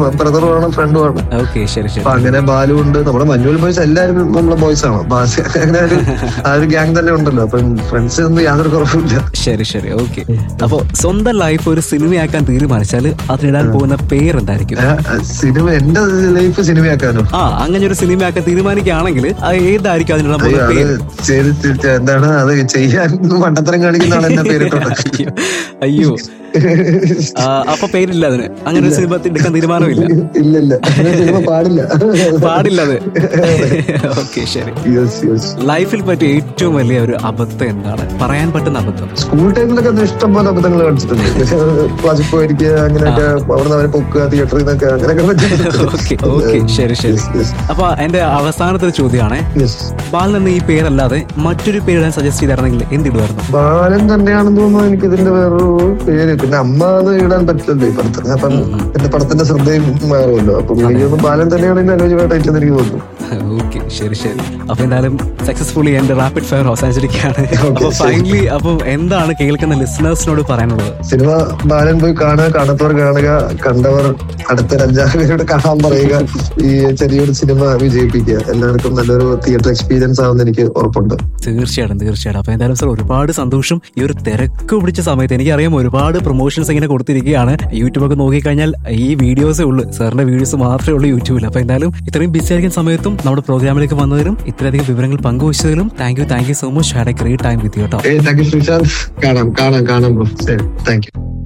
ബ്രദറുമാണ് ഫ്രണ്ടുമാണ് okay ശരി ശരി അപ്പൊ അങ്ങനെ ബാലു ഉണ്ട് നമ്മുടെ മഞ്ഞുൽ ബോയ്സ് എല്ലാവരും നമ്മളെ ബോയ്സ് ആണ് ബാസി അങ്ങനെ ഒരു ആ ഒരു ഗ്യാങ് തന്നെ ഉണ്ടല്ലോ അപ്പം ഫ്രണ്ട്സ് ഒന്നും യാതൊരു കുറവില്ല ശരി ശരി ഓക്കെ അപ്പൊ സ്വന്തം ലൈഫ് ഒരു സിനിമയാക്കാൻ തീരുമാനിച്ചാൽ അതിനിടാൻ പോകുന്ന പേരെന്തായിരിക്കും ആ, സിനിമ എന്റെ ലൈഫ് സിനിമയാക്കാനോ ആ അങ്ങനെ ഒരു സിനിമയാക്കാൻ തീരുമാനിക്കുകയാണെങ്കിൽ അത് ഏതായിരിക്കും അതിനിടാൻ അയ്യോ, പോകുന്ന അത് പേര് ചെയ്ത് തിരിച്ച് എന്താണ് അത് ചെയ്യാൻ മണ്ടത്തരം കാണിക്കുന്നതാണ് എന്റെ പേരിട്ടത് അയ്യോ ആ, അപ്പൊ പേരില്ല അതിന് അങ്ങനെ ഒരു സിനിമ എടുക്കാൻ തീരുമാനമില്ല ഇല്ല ഇല്ല അങ്ങനെ സിനിമ പാടില്ല പാടില്ല അത് ഓക്കെ ശരി യെസ് യെസ് ലൈഫിൽ പറ്റിയ ഏറ്റവും വലിയ ഒരു അബദ്ധം എന്താണ് പറയാൻ പറ്റുന്ന അബദ്ധം സ്കൂൾ ടൈമിലൊക്കെ അത് ഇഷ്ടംപോലെ അബദ്ധങ്ങൾ കാണിച്ചിട്ടുണ്ട് ക്ലാസ്സിൽ പോയിരിക്കുക അങ്ങനെയൊക്കെ അവിടെ അവരെ പൊക്കുക തിയേറ്ററിൽ നിന്നൊക്കെ അങ്ങനെയൊക്കെ പറ്റിയിട്ടുണ്ട്. ഓക്കെ ഓക്കെ ശരി ശരി Yes, yes, അപ്പൊ എന്റെ അവസാനത്തെ ഒരു ചോദ്യമാണ് yes. ബാലൻ എന്ന ഈ പേരല്ലാതെ മറ്റൊരു പേരിടാൻ സജസ്റ്റ് ചെയ്തായിരുന്നെങ്കിൽ എന്തിടുമായിരുന്നു ബാലൻ തന്നെയാണെന്ന് തോന്നുന്നു എനിക്ക് ഇതിന്റെ വേറൊരു പേര് പിന്നെ അമ്മ അത് ഇടാൻ പറ്റില്ലല്ലോ ഈ പടത്തിന് അപ്പം എന്റെ പടത്തിന്റെ ശ്രദ്ധയും മാറുമല്ലോ അപ്പൊ എനിക്ക് തോന്നുന്നു ബാലൻ തന്നെയാണ് ഇതിന്റെ അനുയോജ്യമായിട്ട് എനിക്ക് തോന്നുന്നു ഓക്കെ ശരി ശരി അപ്പൊ എന്തായാലും സക്സസ്ഫുള്ളി എന്റെ റാപ്പിഡ് ഫയർ അവസാനിച്ചിരിക്കുകയാണ് അപ്പൊ ശരി. ഫൈനലി അപ്പം എന്താണ് കേൾക്കുന്ന ലിസണേഴ്സിനോട് പറയാനുള്ളത് സിനിമ ബാലൻ പോയി കാണുക കാണാത്തവർ കാണുക കണ്ടവർ അടുത്ത ഒരു അഞ്ചാറ് പേരോട് കാണാൻ പറയുക ഈ ചെറിയൊരു സിനിമ വിജയിപ്പിക്കുക എല്ലാവർക്കും നല്ലൊരു തിയേറ്റർ എക്സ്പീരിയൻസ് ആവുമെന്ന് എനിക്ക് ഉറപ്പുണ്ട് തീർച്ചയായിട്ടും തീർച്ചയായിട്ടും അപ്പൊ എന്തായാലും സാർ ഒരുപാട് സന്തോഷം ഈ ഒരു തിരക്ക് പിടിച്ച സമയത്ത് എനിക്കറിയാം ഒരുപാട് പ്രൊമോഷൻസ് ഇങ്ങനെ കൊടുത്തിരിക്കുകയാണ് യൂട്യൂബ് ഒക്കെ നോക്കിക്കഴിഞ്ഞാൽ ഈ വീഡിയോസേ ഉള്ളൂ സാറിന്റെ വീഡിയോസ് മാത്രമേ ഉള്ളൂ യൂട്യൂബിൽ അപ്പൊ എന്തായാലും ഇത്രയും ബിസി ആയിരിക്കുന്ന സമയത്തും നമ്മുടെ പ്രോഗ്രാമിലേക്ക് വന്നതിനും ഇത്രയധികം വിവരങ്ങൾ പങ്കുവച്ചതിനും thank you thank you so much had a great time with you കേട്ടോ ഏ താങ്ക് യു ശ്രീശാന്ത് കാണാം കാണാം കാണാം ബ്രോ ശരി താങ്ക് യു